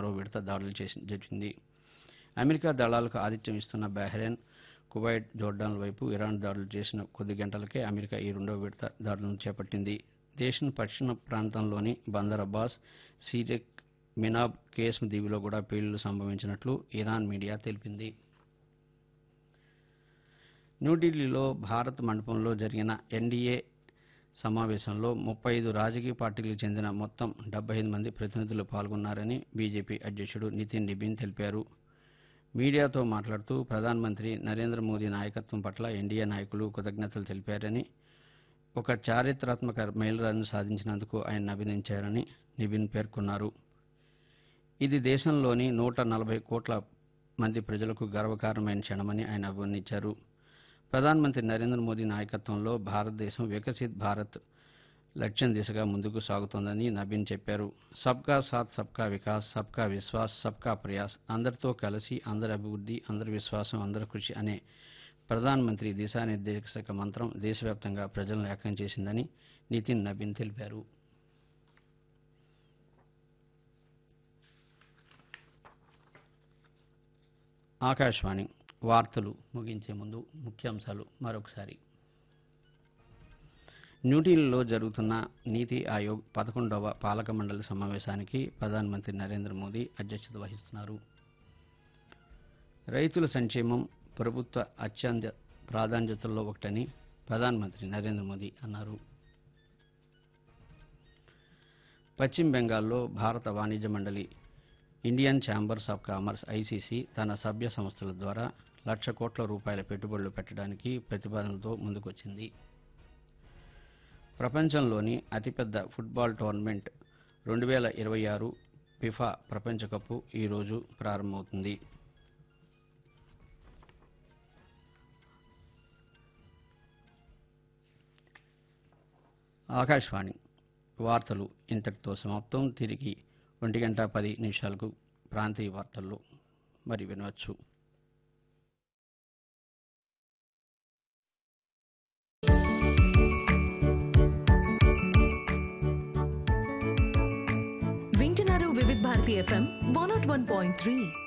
మరో విడత దాడులు చేసి జరిగింది అమెరికా దళాలకు ఆతిథ్యం ఇస్తున్న బహ్రెయిన్ కువైట్ జోర్డాన్ల వైపు ఇరాన్ దాడులు చేసిన కొద్ది గంటలకే అమెరికా ఈ రెండో విడత దాడులను చేపట్టింది దేశం పశ్చిమ ప్రాంతంలోని బందర్ అబ్బాస్ సీరెక్ మినాబ్ కేస్మ్ దీవిలో కూడా పేలుళ్లు సంభవించినట్లు ఇరాన్ మీడియా తెలిపింది న్యూఢిల్లీలో భారత్ మండపంలో జరిగిన ఎన్డీఏ సమావేశంలో ముప్పై ఐదు రాజకీయ పార్టీలకు చెందిన మొత్తం డెబ్బై ఐదు మంది ప్రతినిధులు పాల్గొన్నారని బీజేపీ అధ్యక్షుడు నితిన్ నిబిన్ తెలిపారు మీడియాతో మాట్లాడుతూ ప్రధానమంత్రి నరేంద్ర మోదీ నాయకత్వం పట్ల ఎన్డీఏ నాయకులు కృతజ్ఞతలు తెలిపారని ఒక చారిత్రాత్మక మైలురాయిని సాధించినందుకు ఆయన అభినందించారని నిబిన్ పేర్కొన్నారు ఇది దేశంలోని నూట నలభై కోట్ల మంది ప్రజలకు గర్వకారణమైన క్షణమని ఆయన అభివర్ణించారు ప్రధానమంత్రి నరేంద్ర మోదీ నాయకత్వంలో భారతదేశం వికసిత్ భారత్ లక్ష్యం దిశగా ముందుకు సాగుతోందని నబీన్ చెప్పారు సబ్కా సాత్ సబ్కా వికాస్ సబ్కా విశ్వాస్ సబ్కా ప్రయాస్ అందరితో కలిసి అందరి అభివృద్ధి అందరి విశ్వాసం అందరి కృషి అనే ప్రధానమంత్రి దిశానిర్దేశక మంత్రం దేశవ్యాప్తంగా ప్రజలను ఏకం చేసిందని నితిన్ నబీన్ తెలిపారు ఆకాశవాణి వార్తలు ముగించే ముందు ముఖ్యాంశాలు మరొకసారి న్యూఢిల్లీలో జరుగుతున్న నీతి ఆయోగ్ పదకొండవ పాలక మండలి సమావేశానికి ప్రధానమంత్రి నరేంద్ర మోదీ అధ్యక్షత వహిస్తున్నారు రైతుల సంక్షేమం ప్రభుత్వ అత్యంత ప్రాధాన్యతల్లో ఒకటని ప్రధానమంత్రి నరేంద్ర మోదీ అన్నారు పశ్చిమ బెంగాల్లో భారత వాణిజ్య మండలి Indian chambers of commerce ICC తన సభ్య సంస్థల ద్వారా లక్ష కోట్ల రూపాయల పెట్టుబడులు పెట్టడానికి ప్రతిపాదనలతో ముందుకొచ్చింది ప్రపంచంలోని అతిపెద్ద ఫుట్బాల్ టోర్నమెంట్ రెండు వేల ఇరవై ఆరు ఫిఫా ప్రపంచ కప్ ఈరోజు ప్రారంభమవుతుంది ఆకాశవాణి వార్తలు ఇంతటితో సమాప్తం తిరిగి ఒంటి గంట పది నిమిషాలకు ప్రాంతీయ వార్తల్లో మరి వినవచ్చు వింటున్నారు Vividh Bharati FM one nought one point three